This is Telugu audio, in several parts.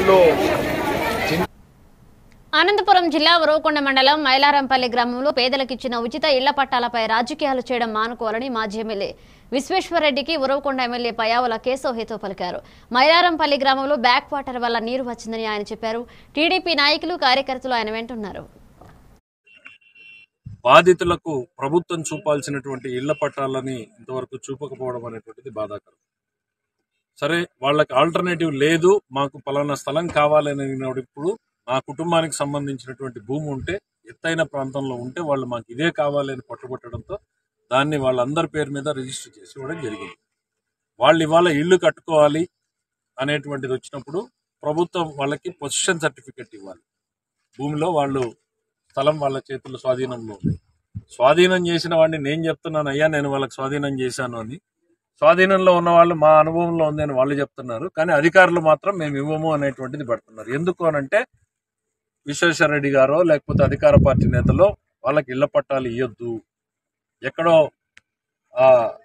ఇండ్లు అనంతపురం జిల్లా ఉరవకొండ మండలం మైలారంపల్లి గ్రామంలో పేదలకు ఇచ్చిన ఉచిత ఇళ్ల పట్టాలపై రాజకీయాలు చేయడం మానుకోవాలని మాజీ ఎమ్మెల్యే విశ్వేశ్వరరెడ్డికి ఉరవకొండ ఎమ్మెల్యే పయావుల కేశవ్ హేతో పలికారు మైలారంపల్లి గ్రామంలో బ్యాక్ వాటర్ వల్ల నీరు వచ్చిందని ఆయన చెప్పారు టీడీపీ నాయకులు కార్యకర్తలు ఆయన వెంటున్నారు బాధితులకు ప్రభుత్వం చూపాల్సినటువంటి ఇళ్ల పట్టాలని ఇంతవరకు చూపకపోవడం అనేటువంటిది బాధాకరం సరే వాళ్ళకి ఆల్టర్నేటివ్ లేదు మాకు పలానా స్థలం కావాలని అడిగినప్పుడు మా కుటుంబానికి సంబంధించినటువంటి భూమి ఉంటే ఎత్తైన ప్రాంతంలో ఉంటే వాళ్ళు మాకు ఇదే కావాలి అని పట్టుబట్టడంతో దాన్ని వాళ్ళందరి పేరు మీద రిజిస్టర్ చేసి ఇవ్వడం జరిగింది వాళ్ళు ఇవాళ ఇల్లు కట్టుకోవాలి అనేటువంటిది వచ్చినప్పుడు ప్రభుత్వం వాళ్ళకి పొజిషన్ సర్టిఫికెట్ ఇవ్వాలి భూమిలో వాళ్ళు స్థలం వాళ్ళ చేతుల స్వాధీనంలో ఉంది స్వాధీనం చేసిన వాడిని నేను చెప్తున్నాను అయ్యా నేను వాళ్ళకి స్వాధీనం చేశాను అని స్వాధీనంలో ఉన్న వాళ్ళు మా అనుభవంలో ఉంది అని వాళ్ళు చెప్తున్నారు కానీ అధికారులు మాత్రం మేము ఇవ్వము అనేటువంటిది పెడుతున్నారు ఎందుకు అనంటే విశ్వేశ్వర రెడ్డి గారో లేకపోతే అధికార పార్టీ నేతలో వాళ్ళకి ఇళ్ల పట్టాలు ఇవ్వద్దు ఎక్కడో ఆ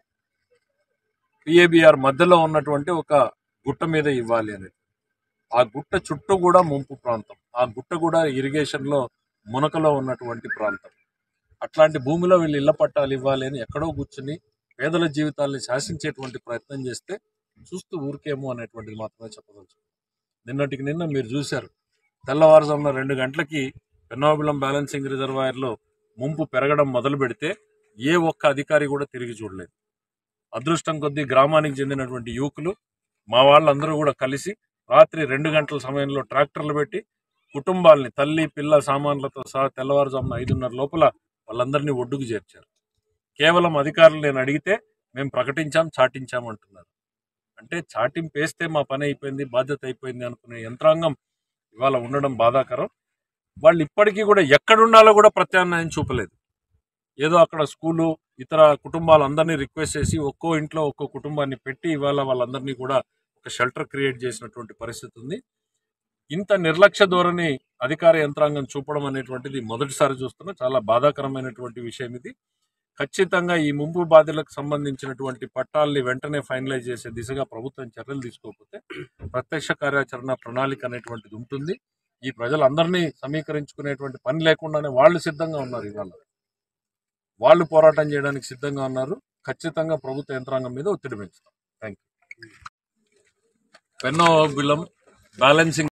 పిఏబిఆర్ మధ్యలో ఉన్నటువంటి ఒక గుట్ట మీద ఇవ్వాలి అని ఆ గుట్ట చుట్టూ కూడా ముంపు ప్రాంతం ఆ గుట్ట కూడా ఇరిగేషన్ లో మునకలో ఉన్నటువంటి ప్రాంతం అట్లాంటి భూమిలో వీళ్ళు ఇళ్ల పట్టాలు ఇవ్వాలి అని ఎక్కడో కూర్చుని పేదల జీవితాల్ని శాసించేటువంటి ప్రయత్నం చేస్తే చూస్తూ ఊరికేమో అనేటువంటిది మాత్రమే చెప్పదలుచు నిన్నటికి నిన్న మీరు చూశారు తెల్లవారుజామున రెండు గంటలకి పెన్నోబిలం బ్యాలెన్సింగ్ రిజర్వాయర్లో ముంపు పెరగడం మొదలు పెడితే ఏ ఒక్క అధికారి కూడా తిరిగి చూడలేదు అదృష్టం కొద్దీ గ్రామానికి చెందినటువంటి యువకులు మా వాళ్ళందరూ కూడా కలిసి రాత్రి రెండు గంటల సమయంలో ట్రాక్టర్లు పెట్టి కుటుంబాల్ని తల్లి పిల్ల సామాన్లతో సహా తెల్లవారుజామున ఐదున్నర లోపల వాళ్ళందరినీ ఒడ్డుకు చేర్చారు కేవలం అధికారులు నేను అడిగితే మేము ప్రకటించాం చాటించాం అంటున్నారు అంటే చాటింపు వేస్తే మా పని అయిపోయింది బాధ్యత అయిపోయింది అనుకునే యంత్రాంగం ఇవాళ ఉండడం బాధాకరం వాళ్ళు ఇప్పటికీ కూడా ఎక్కడుండాలో కూడా ప్రత్యామ్నాయం చూపలేదు ఏదో అక్కడ స్కూలు ఇతర కుటుంబాలందరినీ రిక్వెస్ట్ చేసి ఒక్కో ఇంట్లో ఒక్కో కుటుంబాన్ని పెట్టి ఇవాళ వాళ్ళందరినీ కూడా ఒక షెల్టర్ క్రియేట్ చేసినటువంటి పరిస్థితి ఉంది ఇంత నిర్లక్ష్య ధోరణి అధికార యంత్రాంగం చూపడం అనేటువంటిది మొదటిసారి చూస్తున్నా చాలా బాధాకరమైనటువంటి విషయం ఇది ఖచ్చితంగా ఈ ముంపు బాధ్యులకు సంబంధించినటువంటి పట్టాల్ని వెంటనే ఫైనలైజ్ చేసే దిశగా ప్రభుత్వం చర్యలు తీసుకోకపోతే ప్రత్యక్ష కార్యాచరణ ప్రణాళిక అనేటువంటిది ఉంటుంది ఈ ప్రజలందరినీ సమీకరించుకునేటువంటి పని లేకుండానే వాళ్ళు సిద్ధంగా ఉన్నారు ఇవాళ వాళ్ళు పోరాటం చేయడానికి సిద్ధంగా ఉన్నారు ఖచ్చితంగా ప్రభుత్వ యంత్రాంగం మీద ఒత్తిడి పెంచుతాం thank you Penna Ahobilam balancing